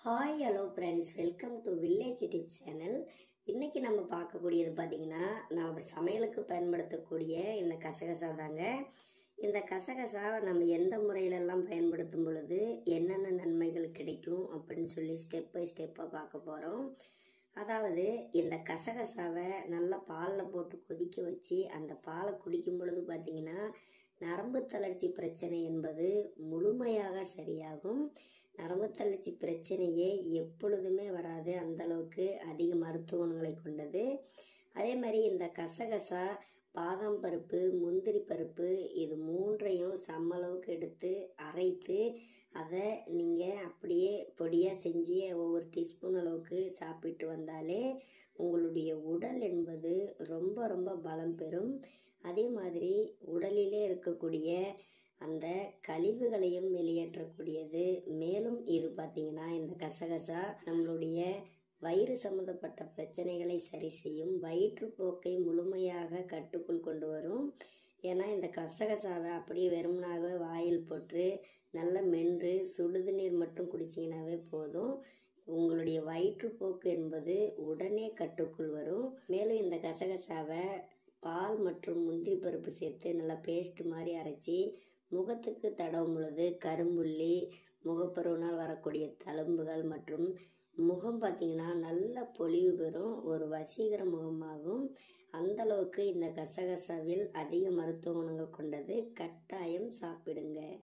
hi hello friends welcome to village tips channel இன்னைக்கு நம்ம பார்க்கக்கூடியது பார்த்தீங்கன்னா நம்ம சமையலுக்கு பயன்படுத்தக்கூடிய இந்த கசகசா தாங்க இந்த கசகசா நம்ம எந்த முறையிலெல்லாம் பயன்படுத்தும் பொழுது என்னென்ன நன்மைகள் கிடைக்கும் அப்படின்னு சொல்லி ஸ்டெப் பை ஸ்டெப்பாக பார்க்க போகிறோம் அதாவது இந்த கசகசாவை நல்லா பாலில் போட்டு கொதிக்க வச்சு அந்த பாலை குடிக்கும் பொழுது பார்த்தீங்கன்னா நரம்பு தளர்ச்சி பிரச்சனை என்பது முழுமையாக சரியாகும் நரம்பு தளர்ச்சி பிரச்சனையே எப்பொழுதுமே வராது அந்த அளவுக்கு அதிக மருத்துவ குணங்களை கொண்டது அதே மாதிரி இந்த கசகசா பாதாம் பருப்பு முந்திரி பருப்பு இது மூன்றையும் சம்மளவுக்கு எடுத்து அரைத்து அதை நீங்கள் அப்படியே பொடியாக செஞ்சு ஒவ்வொரு டீஸ்பூன் அளவுக்கு சாப்பிட்டு வந்தாலே உங்களுடைய உடல் என்பது ரொம்ப ரொம்ப பலம் பெறும் அதே மாதிரி உடலிலே இருக்கக்கூடிய அந்த கழிவுகளையும் வெளியேற்றக்கூடியது மேலும் இது பார்த்தீங்கன்னா இந்த கசகசா நம்மளுடைய வயிறு சம்மந்தப்பட்ட பிரச்சனைகளை சரி செய்யும் வயிற்றுப்போக்கை முழுமையாக கட்டுக்குள் கொண்டு வரும் ஏன்னா இந்த கசகசாவை அப்படியே வெறுமனாக வாயில் போட்டு நல்லா மென்று சுடுதண்ணீர் மட்டும் குடிச்சிங்கனாவே போதும் உங்களுடைய வயிற்றுப்போக்கு என்பது உடனே கட்டுக்குள் வரும் மேலும் இந்த கசகசாவை பால் மற்றும் முந்திரி பருப்பு சேர்த்து நல்லா பேஸ்ட் மாதிரி அரைச்சி முகத்துக்கு தடவும் பொழுது கரும்புள்ளி முகப்பருவனால் வரக்கூடிய தழும்புகள் மற்றும் முகம் பார்த்திங்கன்னா நல்ல பொலிவு பெறும் ஒரு வசீகர முகமாகும் அந்த அளவுக்கு இந்த கசகசாவில் அதிக மருத்துவ குணங்கள் கொண்டது கட்டாயம் சாப்பிடுங்க